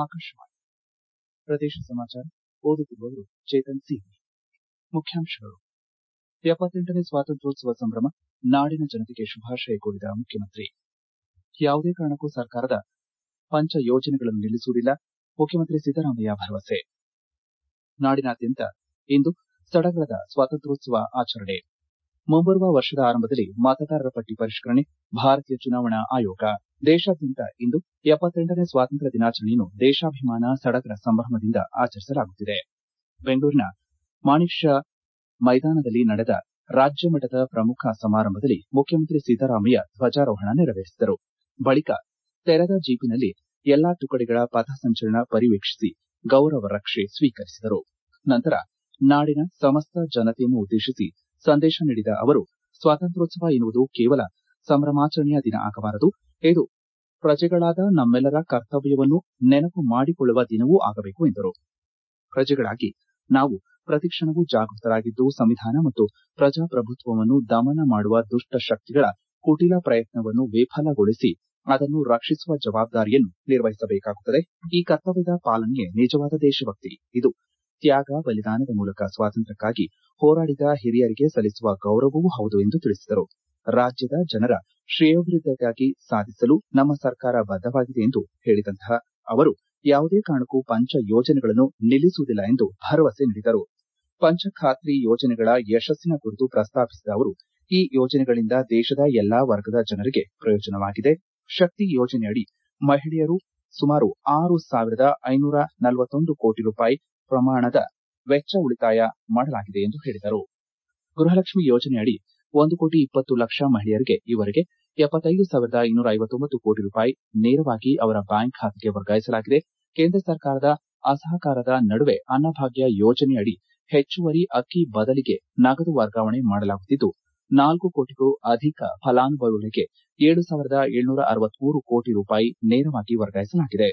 ಆಕಾಶವಾಣಿ ಪ್ರದೇಶ ಸಮಾಚಾರ ಓದುತ್ತಿರುವವರು ಚೇತನ್ ಸಿಂಗ್ ಮುಖ್ಯಾಂಶಗಳು ಎಪ್ಪತ್ತೆಂಟನೇ ಸ್ವಾತಂತ್ರ್ಯೋತ್ಸವ ಸಂಭ್ರಮ ನಾಡಿನ ಜನತೆಗೆ ಶುಭಾಶಯ ಕೋರಿದ ಮುಖ್ಯಮಂತ್ರಿ ಯಾವುದೇ ಕಾರಣಕ್ಕೂ ಸರ್ಕಾರದ ಪಂಚ ಯೋಜನೆಗಳನ್ನು ನಿಲ್ಲಿಸುವುದಿಲ್ಲ ಮುಖ್ಯಮಂತ್ರಿ ಸಿದ್ದರಾಮಯ್ಯ ಭರವಸೆ ನಾಡಿನಾದ್ಯಂತ ಇಂದು ಸಡಗರದ ಸ್ವಾತಂತ್ರ್ಯೋತ್ಸವ ಆಚರಣೆ ಮುಂಬರುವ ವರ್ಷದ ಆರಂಭದಲ್ಲಿ ಮತದಾರರ ಪಟ್ಟಿ ಪರಿಷ್ಕರಣೆ ಭಾರತೀಯ ಚುನಾವಣಾ ಆಯೋಗ ದೇಶಾದ್ಯಂತ ಇಂದು ಎಪ್ಪತ್ತೆಂಟನೇ ಸ್ವಾತಂತ್ರ್ಯ ದಿನಾಚರಣೆಯನ್ನು ದೇಶಾಭಿಮಾನ ಸಡಗರ ಸಂಭ್ರಮದಿಂದ ಆಚರಿಸಲಾಗುತ್ತಿದೆ ಬೆಂಗಳೂರಿನ ಮಾಣಿಕ್ ಷಾ ಮೈದಾನದಲ್ಲಿ ನಡೆದ ರಾಜ್ಯ ಮಟ್ಟದ ಪ್ರಮುಖ ಸಮಾರಂಭದಲ್ಲಿ ಮುಖ್ಯಮಂತ್ರಿ ಸಿದ್ದರಾಮಯ್ಯ ಧ್ವಜಾರೋಹಣ ನೆರವೇರಿಸಿದರು ಬಳಿಕ ತೆರೆದ ಜೀಪಿನಲ್ಲಿ ಎಲ್ಲಾ ತುಕಡಿಗಳ ಪಥಸಂಚಲನ ಪರಿವೀಕ್ಷಿಸಿ ಗೌರವ ರಕ್ಷೆ ಸ್ವೀಕರಿಸಿದರು ನಂತರ ನಾಡಿನ ಸಮಸ್ತ ಜನತೆಯನ್ನು ಉದ್ದೇಶಿಸಿ ಸಂದೇಶ ನೀಡಿದ ಅವರು ಸ್ವಾತಂತ್ರ್ಯೋತ್ಸವ ಎನ್ನುವುದು ಕೇವಲ ಸಂಭ್ರಮಾಚರಣೆಯ ದಿನ ಆಗಬಾರದು ಇದು ಪ್ರಜೆಗಳಾದ ನಮ್ಮೆಲ್ಲರ ಕರ್ತವ್ಯವನ್ನು ನೆನಪು ಮಾಡಿಕೊಳ್ಳುವ ದಿನವೂ ಆಗಬೇಕು ಎಂದರು ಪ್ರಜೆಗಳಾಗಿ ನಾವು ಪ್ರತಿಕ್ಷಣವೂ ಜಾಗೃತರಾಗಿದ್ದು ಸಂವಿಧಾನ ಮತ್ತು ಪ್ರಜಾಪ್ರಭುತ್ವವನ್ನು ದಮನ ಮಾಡುವ ದುಷ್ಟ ಶಕ್ತಿಗಳ ಕುಟಿಲ ಪ್ರಯತ್ನವನ್ನು ವಿಫಲಗೊಳಿಸಿ ಅದನ್ನು ರಕ್ಷಿಸುವ ಜವಾಬ್ದಾರಿಯನ್ನು ನಿರ್ವಹಿಸಬೇಕಾಗುತ್ತದೆ ಈ ಕರ್ತವ್ಯದ ಪಾಲನೆಯೇ ನಿಜವಾದ ದೇಶಭಕ್ತಿ ಇದು ತ್ಯಾಗ ಬಲಿದಾನದ ಮೂಲಕ ಸ್ವಾತಂತ್ರ್ಯಕ್ಕಾಗಿ ಹೋರಾಡಿದ ಹಿರಿಯರಿಗೆ ಸಲ್ಲಿಸುವ ಗೌರವವೂ ಹೌದು ಎಂದು ತಿಳಿಸಿದರು ರಾಜ್ಯದ ಜನರ ಶ್ರೇಯೋಭಿವೃದ್ಧಿಗಾಗಿ ಸಾಧಿಸಲು ನಮ್ಮ ಸರ್ಕಾರ ಬದ್ದವಾಗಿದೆ ಎಂದು ಹೇಳಿದಂತಹ ಅವರು ಯಾವುದೇ ಕಾರಣಕ್ಕೂ ಪಂಚ ಯೋಜನೆಗಳನ್ನು ನಿಲ್ಲಿಸುವುದಿಲ್ಲ ಎಂದು ಭರವಸೆ ನೀಡಿದರು ಪಂಚ ಖಾತ್ರಿ ಯೋಜನೆಗಳ ಯಶಸ್ಸಿನ ಕುರಿತು ಪ್ರಸ್ತಾಪಿಸಿದ ಅವರು ಈ ಯೋಜನೆಗಳಿಂದ ದೇಶದ ಎಲ್ಲಾ ವರ್ಗದ ಜನರಿಗೆ ಪ್ರಯೋಜನವಾಗಿದೆ ಶಕ್ತಿ ಯೋಜನೆಯಡಿ ಮಹಿಳೆಯರು ಸುಮಾರು ಆರು ಸಾವಿರದ ಐನೂರ ನಲವತ್ತೊಂದು ಕೋಟಿ ರೂಪಾಯಿ ಪ್ರಮಾಣದ ವೆಚ್ಚ ಉಳಿತಾಯ ಮಾಡಲಾಗಿದೆ ಎಂದು ಹೇಳಿದರು ಗೃಹಲಕ್ಷ್ಮಿ ಯೋಜನೆಯಡಿ ಒಂದು ಕೋಟಿ ಇಪ್ಪತ್ತು ಲಕ್ಷ ಮಹಿಳೆಯರಿಗೆ ಈವರೆಗೆ ಎಪ್ಪತ್ತೈದು ಸಾವಿರದ ಇನ್ನೂರ ಐವತ್ತೊಂಬತ್ತು ಕೋಟಿ ರೂಪಾಯಿ ನೇರವಾಗಿ ಅವರ ಬ್ಯಾಂಕ್ ಖಾತೆಗೆ ವರ್ಗಾಯಿಸಲಾಗಿದೆ ಕೇಂದ್ರ ಸರ್ಕಾರದ ಅಸಹಕಾರದ ನಡುವೆ ಅನ್ನಭಾಗ್ಯ ಯೋಜನೆಯಡಿ ಹೆಚ್ಚುವರಿ ಅಕ್ಕಿ ಬದಲಿಗೆ ನಗದು ವರ್ಗಾವಣೆ ಮಾಡಲಾಗುತ್ತಿದ್ದು ನಾಲ್ಕು ಕೋಟಿಗೂ ಅಧಿಕ ಫಲಾನುಭವಿಗಳಿಗೆ ಏಳು ಸಾವಿರದ ಏಳ್ನೂರ ಅರವತ್ಮೂರು ಕೋಟಿ ರೂಪಾಯಿ ನೇರವಾಗಿ ವರ್ಗಾಯಿಸಲಾಗಿದೆ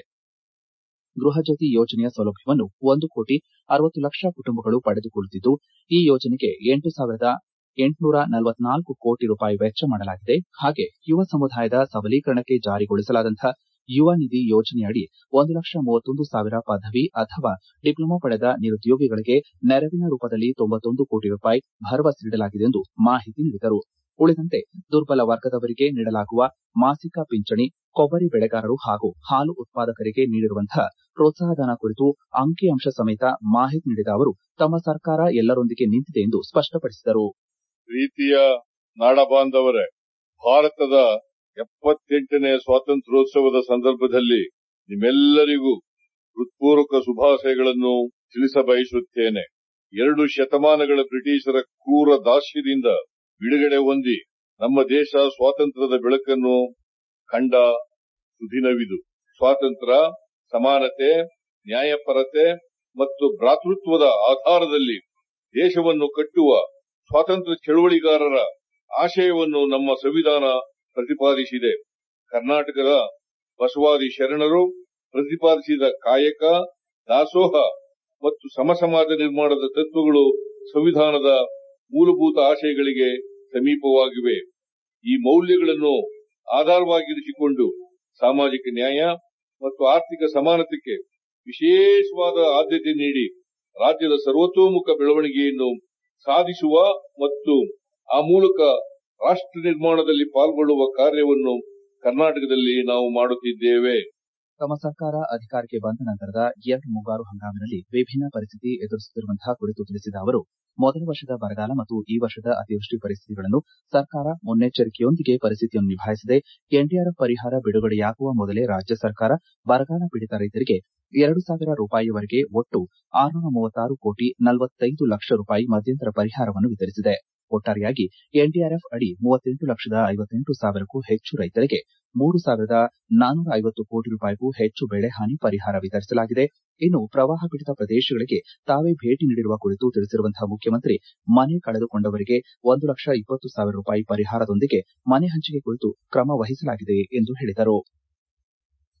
ಗೃಹಜ್ಯೋತಿ ಯೋಜನೆಯ ಸೌಲಭ್ಯವನ್ನು ಒಂದು ಕೋಟಿ ಅರವತ್ತು ಲಕ್ಷ ಕುಟುಂಬಗಳು ಪಡೆದುಕೊಳ್ಳುತ್ತಿದ್ದು ಈ ಯೋಜನೆಗೆ ಎಂಟು ಸಾವಿರದ ಎಂಟುನೂರ ನಲವತ್ನಾಲ್ಕು ಕೋಟಿ ರೂಪಾಯಿ ವೆಚ್ಚ ಮಾಡಲಾಗಿದೆ ಹಾಗೆ ಯುವ ಸಮುದಾಯದ ಸಬಲೀಕರಣಕ್ಕೆ ಜಾರಿಗೊಳಿಸಲಾದಂತಹ ಯುವ ನಿಧಿ ಯೋಜನೆಯಡಿ ಒಂದು ಲಕ್ಷ ಮೂವತ್ತೊಂದು ಸಾವಿರ ಪದವಿ ಅಥವಾ ಡಿಪ್ಲೊಮಾ ಪಡೆದ ನಿರುದ್ಯೋಗಿಗಳಿಗೆ ನೆರವಿನ ರೂಪದಲ್ಲಿ ತೊಂಬತ್ತೊಂದು ಕೋಟಿ ರೂಪಾಯಿ ಭರವಸೆ ನೀಡಲಾಗಿದೆ ಎಂದು ಮಾಹಿತಿ ನೀಡಿದರು ಉಳಿದಂತೆ ದುರ್ಬಲ ವರ್ಗದವರಿಗೆ ನೀಡಲಾಗುವ ಮಾಸಿಕ ಪಿಂಚಣಿ ಕೊಬ್ಬರಿ ಬೆಳೆಗಾರರು ಹಾಗೂ ಹಾಲು ಉತ್ಪಾದಕರಿಗೆ ನೀಡಿರುವಂತಹ ಪ್ರೋತ್ಸಾಹಧನ ಕುರಿತು ಅಂಕಿಅಂಶ ಸಮೇತ ಮಾಹಿತಿ ನೀಡಿದ ಅವರು ತಮ್ಮ ಸರ್ಕಾರ ಎಲ್ಲರೊಂದಿಗೆ ನಿಂತಿದೆ ಎಂದು ಸ್ಪಷ್ಟಪಡಿಸಿದರು ಪ್ರೀತಿಯ ನಾಡಬಾಂಧವರೇ ಭಾರತದ ಎಪ್ಪತ್ತೆಂಟನೇ ಸ್ವಾತಂತ್ರ್ಯೋತ್ಸವದ ಸಂದರ್ಭದಲ್ಲಿ ನಿಮ್ಮೆಲ್ಲರಿಗೂ ಹೃತ್ಪೂರ್ವಕ ಶುಭಾಶಯಗಳನ್ನು ತಿಳಿಸಬಯಸುತ್ತೇನೆ ಎರಡು ಶತಮಾನಗಳ ಬ್ರಿಟಿಷರ ಕ್ರೂರ ದಾಸ್ಯದಿಂದ ಬಿಡುಗಡೆ ಹೊಂದಿ ನಮ್ಮ ದೇಶ ಸ್ವಾತಂತ್ರ್ಯದ ಬೆಳಕನ್ನು ಕಂಡ ಸುದಿನವಿದು ಸ್ವಾತಂತ್ರ್ಯ ಸಮಾನತೆ ನ್ಯಾಯಪರತೆ ಮತ್ತು ಭ್ರಾತೃತ್ವದ ಆಧಾರದಲ್ಲಿ ದೇಶವನ್ನು ಕಟ್ಟುವ ಸ್ವಾತಂತ್ರ್ಯ ಚಳುವಳಿಗಾರರ ಆಶಯವನ್ನು ನಮ್ಮ ಸಂವಿಧಾನ ಪ್ರತಿಪಾದಿಸಿದೆ ಕರ್ನಾಟಕದ ಬಸವಾದಿ ಶರಣರು ಪ್ರತಿಪಾದಿಸಿದ ಕಾಯಕ ದಾಸೋಹ ಮತ್ತು ಸಮಸಮಾಜ ನಿರ್ಮಾಣದ ತತ್ವಗಳು ಸಂವಿಧಾನದ ಮೂಲಭೂತ ಆಶಯಗಳಿಗೆ ಸಮೀಪವಾಗಿವೆ ಈ ಮೌಲ್ಯಗಳನ್ನು ಆಧಾರವಾಗಿರಿಸಿಕೊಂಡು ಸಾಮಾಜಿಕ ನ್ಯಾಯ ಮತ್ತು ಆರ್ಥಿಕ ಸಮಾನತೆಗೆ ವಿಶೇಷವಾದ ಆದ್ಯತೆ ನೀಡಿ ರಾಜ್ಯದ ಸರ್ವತೋಮುಖ ಬೆಳವಣಿಗೆಯನ್ನು ಸಾಧಿಸುವ ಮತ್ತು ಆ ಮೂಲಕ ರಾಷ್ಟ್ರ ನಿರ್ಮಾಣದಲ್ಲಿ ಪಾಲ್ಗೊಳ್ಳುವ ಕಾರ್ಯವನ್ನು ಕರ್ನಾಟಕದಲ್ಲಿ ನಾವು ಮಾಡುತ್ತಿದ್ದೇವೆ ತಮ್ಮ ಸರ್ಕಾರ ಅಧಿಕಾರಕ್ಕೆ ಬಂದ ನಂತರದ ಎರಡು ಮುಂಗಾರು ಹಂಗಾಮಿನಲ್ಲಿ ವಿಭಿನ್ನ ಪರಿಸ್ಥಿತಿ ಎದುರಿಸುತ್ತಿರುವಂತಹ ಕುರಿತು ತಿಳಿಸಿದ ಅವರು ಮೊದಲ ವರ್ಷದ ಬರಗಾಲ ಮತ್ತು ಈ ವರ್ಷದ ಅತಿವೃಷ್ಟಿ ಪರಿಸ್ಥಿತಿಗಳನ್ನು ಸರ್ಕಾರ ಮುನ್ನೆಚ್ಚರಿಕೆಯೊಂದಿಗೆ ಪರಿಸ್ಥಿತಿಯನ್ನು ನಿಭಾಯಿಸಿದೆ ಎನ್ಡಿಆರ್ಎಫ್ ಪರಿಹಾರ ಬಿಡುಗಡೆಯಾಗುವ ಮೊದಲೇ ರಾಜ್ಯ ಸರ್ಕಾರ ಬರಗಾಲ ಪೀಡಿತ ರೈತರಿಗೆ ಎರಡು ಸಾವಿರ ರೂಪಾಯಿವರೆಗೆ ಒಟ್ಟು ಆರುನೂರ ಮೂವತ್ತಾರು ಕೋಟಿ ನಲವತ್ತೈದು ಲಕ್ಷ ರೂಪಾಯಿ ಮಧ್ಯಂತರ ಪರಿಹಾರವನ್ನು ವಿತರಿಸಿದೆ ಒಟ್ಟಾರೆಯಾಗಿ ಎನ್ಡಿಆರ್ಎಫ್ ಅಡಿ ಮೂವತ್ತೆಂಟು ಲಕ್ಷದ ಐವತ್ತೆಂಟು ಸಾವಿರಕ್ಕೂ ಹೆಚ್ಚು ರೈತರಿಗೆ ಮೂರು ಸಾವಿರದ ನಾನ್ನೂರ ಐವತ್ತು ಕೋಟಿ ರೂಪಾಯಿಗೂ ಹೆಚ್ಚು ಬೆಳೆ ಹಾನಿ ಪರಿಹಾರ ವಿತರಿಸಲಾಗಿದೆ ಇನ್ನು ಪ್ರವಾಹ ಪೀಡಿತ ಪ್ರದೇಶಗಳಿಗೆ ತಾವೇ ಭೇಟಿ ನೀಡಿರುವ ಕುರಿತು ತಿಳಿಸಿರುವಂತಹ ಮುಖ್ಯಮಂತ್ರಿ ಮನೆ ಕಳೆದುಕೊಂಡವರಿಗೆ ಒಂದು ಲಕ್ಷ ಇಪ್ಪತ್ತು ಸಾವಿರ ರೂಪಾಯಿ ಪರಿಹಾರದೊಂದಿಗೆ ಮನೆ ಹಂಚಿಕೆ ಕುರಿತು ಕ್ರಮ ವಹಿಸಲಾಗಿದೆ ಎಂದು ಹೇಳಿದರು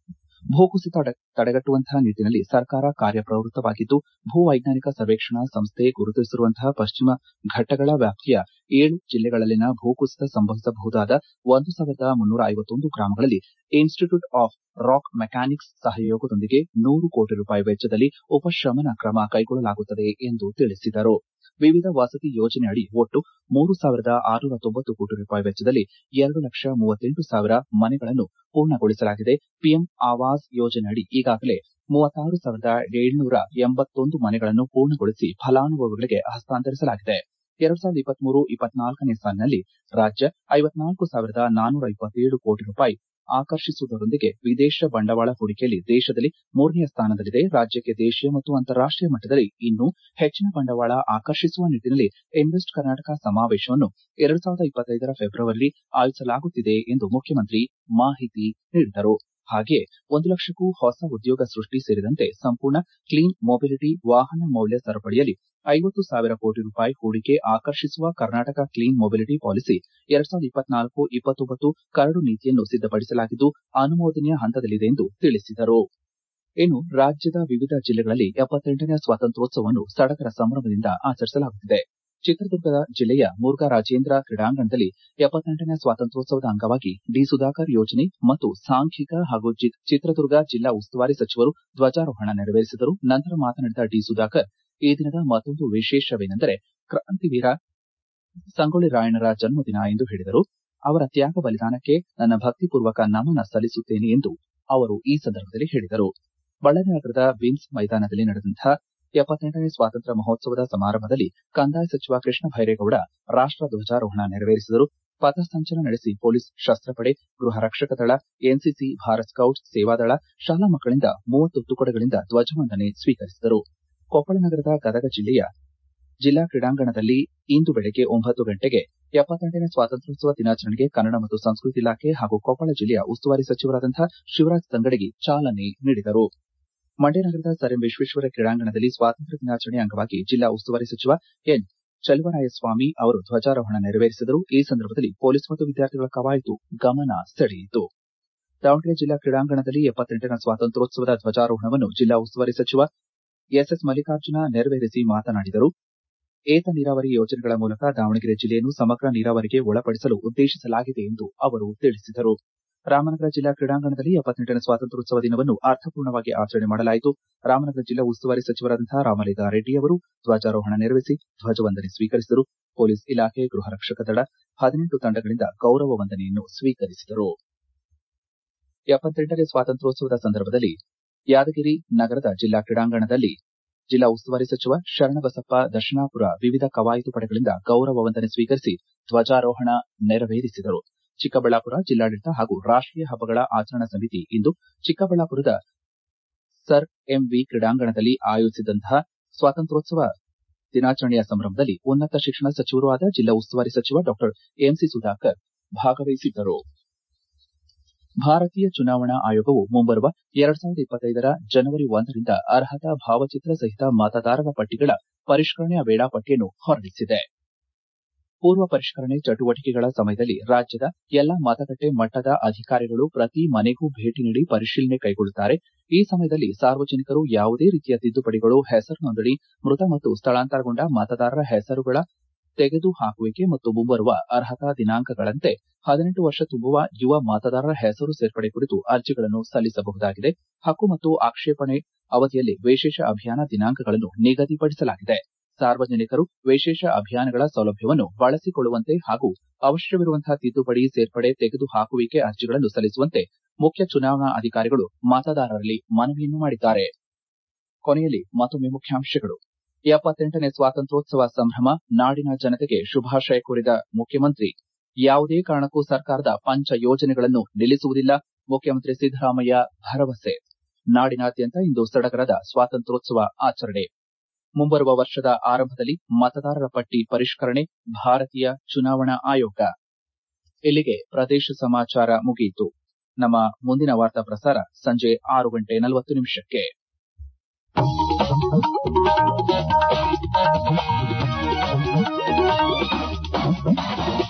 ಭೂಕುಸಿತ ತಡೆಗಟ್ಟುವಂತಹ ನಿಟ್ಟಿನಲ್ಲಿ ಸರ್ಕಾರ ಕಾರ್ಯಪ್ರವೃತ್ತವಾಗಿದ್ದು ಭೂ ವೈಜ್ಞಾನಿಕ ಸರ್ವೇಕ್ಷಣಾ ಸಂಸ್ಥೆ ಗುರುತಿಸಿರುವಂತಹ ಪಶ್ಚಿಮ ಘಟ್ಟಗಳ ವ್ಯಾಪ್ತಿಯ ಏಳು ಜಿಲ್ಲೆಗಳಲ್ಲಿನ ಭೂಕುಸಿತ ಸಂಭವಿಸಬಹುದಾದ ಒಂದು ಸಾವಿರದ ಮುನ್ನೂರ ಐವತ್ತೊಂದು ಗ್ರಾಮಗಳಲ್ಲಿ ಇನ್ಸ್ಟಿಟ್ಯೂಟ್ ಆಫ್ ರಾಕ್ ಮೆಕ್ಯಾನಿಕ್ಸ್ ಸಹಯೋಗದೊಂದಿಗೆ ನೂರು ಕೋಟಿ ರೂಪಾಯಿ ವೆಚ್ಚದಲ್ಲಿ ಉಪಶಮನ ಕ್ರಮ ಕೈಗೊಳ್ಳಲಾಗುತ್ತದೆ ಎಂದು ತಿಳಿಸಿದರು ವಿವಿಧ ವಸತಿ ಯೋಜನೆಯಡಿ ಒಟ್ಟು ಮೂರು ಸಾವಿರದ ಆರುನೂರ ತೊಂಬತ್ತು ಕೋಟಿ ರೂಪಾಯಿ ವೆಚ್ಚದಲ್ಲಿ ಎರಡು ಲಕ್ಷ ಮೂವತ್ತೆಂಟು ಸಾವಿರ ಮನೆಗಳನ್ನು ಪೂರ್ಣಗೊಳಿಸಲಾಗಿದೆ ಪಿಎಂ ಆವಾಸ್ ಯೋಜನೆಯಡಿ ಈಗಾಗಲೇ ಮೂವತ್ತಾರು ಸಾವಿರದ ಏಳ್ನೂರ ಎಂಬತ್ತೊಂದು ಮನೆಗಳನ್ನು ಪೂರ್ಣಗೊಳಿಸಿ ಫಲಾನುಭವಿಗಳಿಗೆ ಹಸ್ತಾಂತರಿಸಲಾಗಿದೆ ಎರಡ್ ಸಾವಿರದ ಇಪ್ಪತ್ಮೂರು ಇಪ್ಪತ್ನಾಲ್ಕನೇ ಸಾಲಿನಲ್ಲಿ ರಾಜ್ಯ ಐವತ್ನಾಲ್ಕು ಸಾವಿರದ ನಾನ್ನೂರ ಇಪ್ಪತ್ತೇಳು ಕೋಟಿ ರೂಪಾಯಿ ಆಕರ್ಷಿಸುವುದರೊಂದಿಗೆ ವಿದೇಶ ಬಂಡವಾಳ ಹೂಡಿಕೆಯಲ್ಲಿ ದೇಶದಲ್ಲಿ ಮೂರನೆಯ ಸ್ಥಾನದಲ್ಲಿದೆ ರಾಜ್ಯಕ್ಕೆ ದೇಶೀಯ ಮತ್ತು ಅಂತಾರಾಷ್ಟೀಯ ಮಟ್ಟದಲ್ಲಿ ಇನ್ನೂ ಹೆಚ್ಚಿನ ಬಂಡವಾಳ ಆಕರ್ಷಿಸುವ ನಿಟ್ಟಿನಲ್ಲಿ ಇನ್ವೆಸ್ಟ್ ಕರ್ನಾಟಕ ಸಮಾವೇಶವನ್ನು ಎರಡು ಸಾವಿರದ ಇಪ್ಪತ್ತೈದರ ಫೆಬ್ರವರಿಯಲ್ಲಿ ಆಯೋಜಿಸಲಾಗುತ್ತಿದೆ ಎಂದು ಮುಖ್ಯಮಂತ್ರಿ ಮಾಹಿತಿ ನೀಡಿದರು ಹಾಗೆಯೇ ಒಂದು ಲಕ್ಷಕ್ಕೂ ಹೊಸ ಉದ್ಯೋಗ ಸೃಷ್ಟಿ ಸೇರಿದಂತೆ ಸಂಪೂರ್ಣ ಕ್ಲೀನ್ ಮೊಬಿಲಿಟಿ ವಾಹನ ಮೌಲ್ಯ ಸರಪಳಿಯಲ್ಲಿ ಐವತ್ತು ಸಾವಿರ ಕೋಟಿ ರೂಪಾಯಿ ಹೂಡಿಕೆ ಆಕರ್ಷಿಸುವ ಕರ್ನಾಟಕ ಕ್ಲೀನ್ ಮೊಬಿಲಿಟಿ ಪಾಲಿಸಿ ಎರಡ್ ಸಾವಿರದ ಇಪ್ಪತ್ನಾಲ್ಕು ಇಪ್ಪತ್ತೊಂಬತ್ತು ಕರಡು ನೀತಿಯನ್ನು ಸಿದ್ದಪಡಿಸಲಾಗಿದ್ದು ಅನುಮೋದನೆಯ ಹಂತದಲ್ಲಿದೆ ಎಂದು ತಿಳಿಸಿದರು ಇನ್ನು ರಾಜ್ಯದ ವಿವಿಧ ಜಿಲ್ಲೆಗಳಲ್ಲಿ ಎಪ್ಪತ್ತೆಂಟನೇ ಸ್ವಾತಂತ್ರ್ಯೋತ್ಸವವನ್ನು ಸಡಗರ ಸಂಭ್ರಮದಿಂದ ಆಚರಿಸಲಾಗುತ್ತಿದೆ ಚಿತ್ರದುರ್ಗ ಜಿಲ್ಲೆಯ ಮುರುಘಾ ರಾಜೇಂದ್ರ ಕ್ರೀಡಾಂಗಣದಲ್ಲಿ ಎಪ್ಪತ್ತೆಂಟನೇ ಸ್ವಾತಂತ್ರ್ಯೋತ್ಸವದ ಅಂಗವಾಗಿ ಡಿ ಸುಧಾಕರ್ ಯೋಜನೆ ಮತ್ತು ಸಾಂಖ್ಯಿಕ ಹಾಗೂ ಚಿತ್ರದುರ್ಗ ಜಿಲ್ಲಾ ಉಸ್ತುವಾರಿ ಸಚಿವರು ಧ್ವಜಾರೋಹಣ ನೆರವೇರಿಸಿದರು ನಂತರ ಮಾತನಾಡಿದ ಡಿ ಸುಧಾಕರ್ ಈ ದಿನದ ಮತ್ತೊಂದು ವಿಶೇಷವೇನೆಂದರೆ ಕ್ರಾಂತಿವೀರ ಸಂಗೊಳ್ಳಿ ರಾಯಣ್ಣರ ಜನ್ಮದಿನ ಎಂದು ಹೇಳಿದರು ಅವರ ತ್ಯಾಗ ಬಲಿದಾನಕ್ಕೆ ನನ್ನ ಭಕ್ತಿಪೂರ್ವಕ ನಮನ ಸಲ್ಲಿಸುತ್ತೇನೆ ಎಂದು ಅವರು ಈ ಸಂದರ್ಭದಲ್ಲಿ ಹೇಳಿದರು ಬಳ್ಳಾರಿ ನಗರದ ಬಿಮ್ಸ್ ಮೈದಾನದಲ್ಲಿ ನಡೆದಂತಹ ಎಪ್ಪತ್ತೆಂಟನೇ ಸ್ವಾತಂತ್ರ್ಯ ಮಹೋತ್ಸವದ ಸಮಾರಂಭದಲ್ಲಿ ಕಂದಾಯ ಸಚಿವ ಕೃಷ್ಣ ಬೈರೇಗೌಡ ರಾಷ್ಟ ಧ್ವಜಾರೋಹಣ ನೆರವೇರಿಸಿದರು ಪಥಸಂಚಲನ ನಡೆಸಿ ಪೊಲೀಸ್ ಶಸ್ತ್ರಪಡೆ ಗೃಹ ರಕ್ಷಕ ದಳ ಎನ್ಸಿಸಿ ಭಾರತ್ ಸ್ಕೌಟ್ಸ್ ಸೇವಾದಳ ಶಾಲಾ ಮಕ್ಕಳಿಂದ ಮೂವತ್ತು ತುಕಡಿಗಳಿಂದ ಧ್ವಜವಂದನೆ ಸ್ವೀಕರಿಸಿದರು ಕೊಪ್ಪಳ ನಗರದ ಗದಗ ಜಿಲ್ಲೆಯ ಜಿಲ್ಲಾ ಕ್ರೀಡಾಂಗಣದಲ್ಲಿ ಇಂದು ಬೆಳಗ್ಗೆ ಒಂಬತ್ತು ಗಂಟೆಗೆ ಎಪ್ಪತ್ತೆಂಟನೇ ಸ್ವಾತಂತ್ರ್ಯೋತ್ಸವ ದಿನಾಚರಣೆಗೆ ಕನ್ನಡ ಮತ್ತು ಸಂಸ್ಕೃತಿ ಇಲಾಖೆ ಹಾಗೂ ಕೊಪ್ಪಳ ಜಿಲ್ಲೆಯ ಉಸ್ತುವಾರಿ ಸಚಿವರಾದಂತಹ ಶಿವರಾಜ್ ತಂಗಡಗಿ ಚಾಲನೆ ನೀಡಿದರು ಮಂಡ್ಯ ನಗರದ ಸರ್ ಎಂ ವಿಶ್ವೇಶ್ವರ ಕ್ರೀಡಾಂಗಣದಲ್ಲಿ ಸ್ವಾತಂತ್ರ್ಯ ದಿನಾಚರಣೆ ಅಂಗವಾಗಿ ಜಿಲ್ಲಾ ಉಸ್ತುವಾರಿ ಸಚಿವ ಎನ್ ಚಲುವರಾಯಸ್ವಾಮಿ ಅವರು ಧ್ವಜಾರೋಹಣ ನೆರವೇರಿಸಿದರು ಈ ಸಂದರ್ಭದಲ್ಲಿ ಪೊಲೀಸ್ ಮತ್ತು ವಿದ್ಯಾರ್ಥಿಗಳ ಕವಾಯತು ಗಮನ ಸೆಳೆಯಿತು ದಾವಣಗೆರೆ ಜಿಲ್ಲಾ ಕ್ರೀಡಾಂಗಣದಲ್ಲಿ ಎಪ್ಪತ್ತೆಂಟನೇ ಸ್ವಾತಂತ್ರ್ಯೋತ್ಸವದ ಧ್ವಜಾರೋಹಣವನ್ನು ಜಿಲ್ಲಾ ಉಸ್ತುವಾರಿ ಸಚಿವ ಎಸ್ಎಸ್ ಮಲ್ಲಿಕಾರ್ಜುನ ನೆರವೇರಿಸಿ ಮಾತನಾಡಿದರು ಏತ ನೀರಾವರಿ ಯೋಜನೆಗಳ ಮೂಲಕ ದಾವಣಗೆರೆ ಜಿಲ್ಲೆಯನ್ನು ಸಮಗ್ರ ನೀರಾವರಿಗೆ ಒಳಪಡಿಸಲು ಉದ್ದೇಶಿಸಲಾಗಿದೆ ಎಂದು ಅವರು ತಿಳಿಸಿದರು ರಾಮನಗರ ಜಿಲ್ಲಾ ಕ್ರೀಡಾಂಗಣದಲ್ಲಿ ಎಪ್ಪತ್ತೆಂಟನೇ ಸ್ವಾತಂತ್ರ್ಯೋತ್ಸವ ದಿನವನ್ನು ಅರ್ಥಪೂರ್ಣವಾಗಿ ಆಚರಣೆ ಮಾಡಲಾಯಿತು ರಾಮನಗರ ಜಿಲ್ಲಾ ಉಸ್ತುವಾರಿ ಸಚಿವರಾದಂತಹ ರಾಮಲಿಂಗಾರೆಡ್ಡಿ ಅವರು ಧ್ವಜಾರೋಹಣ ನೆರವೇರಿಸಿ ಧ್ವಜವಂದನೆ ಸ್ವೀಕರಿಸಿದರು ಪೊಲೀಸ್ ಇಲಾಖೆ ಗೃಹ ರಕ್ಷಕ ದಳ ಹದಿನೆಂಟು ತಂಡಗಳಿಂದ ಗೌರವ ವಂದನೆಯನ್ನು ಸ್ವೀಕರಿಸಿದರು ಎಪ್ಪತ್ತೆಂಟನೇ ಸ್ವಾತಂತ್ರ್ಯೋತ್ಸವದ ಸಂದರ್ಭದಲ್ಲಿ ಯಾದಗಿರಿ ನಗರದ ಜಿಲ್ಲಾ ಕ್ರೀಡಾಂಗಣದಲ್ಲಿ ಜಿಲ್ಲಾ ಉಸ್ತುವಾರಿ ಸಚಿವ ಶರಣಬಸಪ್ಪ ದರ್ಶನಾಪುರ ವಿವಿಧ ಕವಾಯತು ಪಡೆಗಳಿಂದ ಗೌರವ ವಂದನೆ ಸ್ವೀಕರಿಸಿ ಧ್ವಜಾರೋಹಣ ನೆರವೇರಿಸಿದರು ಚಿಕ್ಕಬಳ್ಳಾಪುರ ಜಿಲ್ಲಾಡಳಿತ ಹಾಗೂ ರಾಷ್ಟೀಯ ಹಬ್ಬಗಳ ಆಚರಣಾ ಸಮಿತಿ ಇಂದು ಚಿಕ್ಕಬಳ್ಳಾಪುರದ ಸರ್ ಎಂವಿ ಕ್ರೀಡಾಂಗಣದಲ್ಲಿ ಆಯೋಜಿಸಿದಂತಹ ಸ್ವಾತಂತ್ರ್ಯೋತ್ಸವ ದಿನಾಚರಣೆಯ ಸಂಭ್ರಮದಲ್ಲಿ ಉನ್ನತ ಶಿಕ್ಷಣ ಸಚಿವರೂ ಆದ ಜಿಲ್ಲಾ ಉಸ್ತುವಾರಿ ಸಚಿವ ಡಾ ಎಂಸಿ ಸುಧಾಕರ್ ಭಾಗವಹಿಸಿದ್ದರು ಭಾರತೀಯ ಚುನಾವಣಾ ಆಯೋಗವು ಮುಂಬರುವ ಎರಡ್ ಸಾವಿರದ ಇಪ್ಪತ್ತೈದರ ಜನವರಿ ಒಂದರಿಂದ ಅರ್ಹತಾ ಭಾವಚಿತ್ರ ಸಹಿತ ಮತದಾರರ ಪಟ್ಟಿಗಳ ಪರಿಷ್ಕರಣೆಯ ವೇಳಾಪಟ್ಟಿಯನ್ನು ಹೊರಡಿಸಿದೆ ಪೂರ್ವ ಪರಿಷ್ಕರಣೆ ಚಟುವಟಿಕೆಗಳ ಸಮಯದಲ್ಲಿ ರಾಜ್ಯದ ಎಲ್ಲಾ ಮತಗಟ್ಟೆ ಮಟ್ಟದ ಅಧಿಕಾರಿಗಳು ಪ್ರತಿ ಮನೆಗೂ ಭೇಟಿ ನೀಡಿ ಪರಿಶೀಲನೆ ಕೈಗೊಳ್ಳುತ್ತಾರೆ ಈ ಸಮಯದಲ್ಲಿ ಸಾರ್ವಜನಿಕರು ಯಾವುದೇ ರೀತಿಯ ತಿದ್ದುಪಡಿಗಳು ಹೆಸರು ನೋಂದಣಿ ಮೃತ ಮತ್ತು ಸ್ಥಳಾಂತರಗೊಂಡ ಮತದಾರರ ಹೆಸರುಗಳ ತೆಗೆದುಹಾಕುವಿಕೆ ಮತ್ತು ಮುಂಬರುವ ಅರ್ಹತಾ ದಿನಾಂಕಗಳಂತೆ ಹದಿನೆಂಟು ವರ್ಷ ತುಂಬುವ ಯುವ ಮತದಾರರ ಹೆಸರು ಸೇರ್ಪಡೆ ಕುರಿತು ಅರ್ಜಿಗಳನ್ನು ಸಲ್ಲಿಸಬಹುದಾಗಿದೆ ಹಕ್ಕು ಮತ್ತು ಆಕ್ಷೇಪಣೆ ಅವಧಿಯಲ್ಲಿ ವಿಶೇಷ ಅಭಿಯಾನ ದಿನಾಂಕಗಳನ್ನು ನಿಗದಿಪಡಿಸಲಾಗಿದೆ ಸಾರ್ವಜನಿಕರು ವಿಶೇಷ ಅಭಿಯಾನಗಳ ಸೌಲಭ್ಯವನ್ನು ಬಳಸಿಕೊಳ್ಳುವಂತೆ ಹಾಗೂ ಅವಶ್ಯವಿರುವಂತಹ ತಿದ್ದುಪಡಿ ಸೇರ್ಪಡೆ ತೆಗೆದುಹಾಕುವಿಕೆ ಅರ್ಜಿಗಳನ್ನು ಸಲ್ಲಿಸುವಂತೆ ಮುಖ್ಯ ಚುನಾವಣಾ ಅಧಿಕಾರಿಗಳು ಮತದಾರರಲ್ಲಿ ಮನವಿಯನ್ನು ಮಾಡಿದ್ದಾರೆ ಕೊನೆಯಲ್ಲಿ ಮತ್ತೊಮ್ಮೆ ಮುಖ್ಯಾಂಶಗಳು ಎಪ್ಪತ್ತೆಂಟನೇ ಸ್ವಾತಂತ್ರ್ಯೋತ್ಸವ ಸಂಭ್ರಮ ನಾಡಿನ ಜನತೆಗೆ ಶುಭಾಶಯ ಕೋರಿದ ಮುಖ್ಯಮಂತ್ರಿ ಯಾವುದೇ ಕಾರಣಕ್ಕೂ ಸರ್ಕಾರದ ಪಂಚ ಯೋಜನೆಗಳನ್ನು ನಿಲ್ಲಿಸುವುದಿಲ್ಲ ಮುಖ್ಯಮಂತ್ರಿ ಸಿದ್ದರಾಮಯ್ಯ ಭರವಸೆ ನಾಡಿನಾದ್ಯಂತ ಇಂದು ಸಡಗರದ ಸ್ವಾತಂತ್ರ್ಯೋತ್ಸವ ಆಚರಣೆ ಮುಂಬರುವ ವರ್ಷದ ಆರಂಭದಲ್ಲಿ ಮತದಾರರ ಪಟ್ಟಿ ಪರಿಷ್ಕರಣೆ ಭಾರತೀಯ ಚುನಾವಣಾ ಆಯೋಗ ಇಲ್ಲಿಗೆ ಪ್ರದೇಶ ಸಮಾಚಾರ ಮುಗಿಯಿತು ನಮ್ಮ ಮುಂದಿನ ವಾರ್ತಾ ಪ್ರಸಾರ ಸಂಜೆ ಆರು ಗಂಟೆ ನಲವತ್ತು ನಿಮಿಷಕ್ಕೆ Thank you.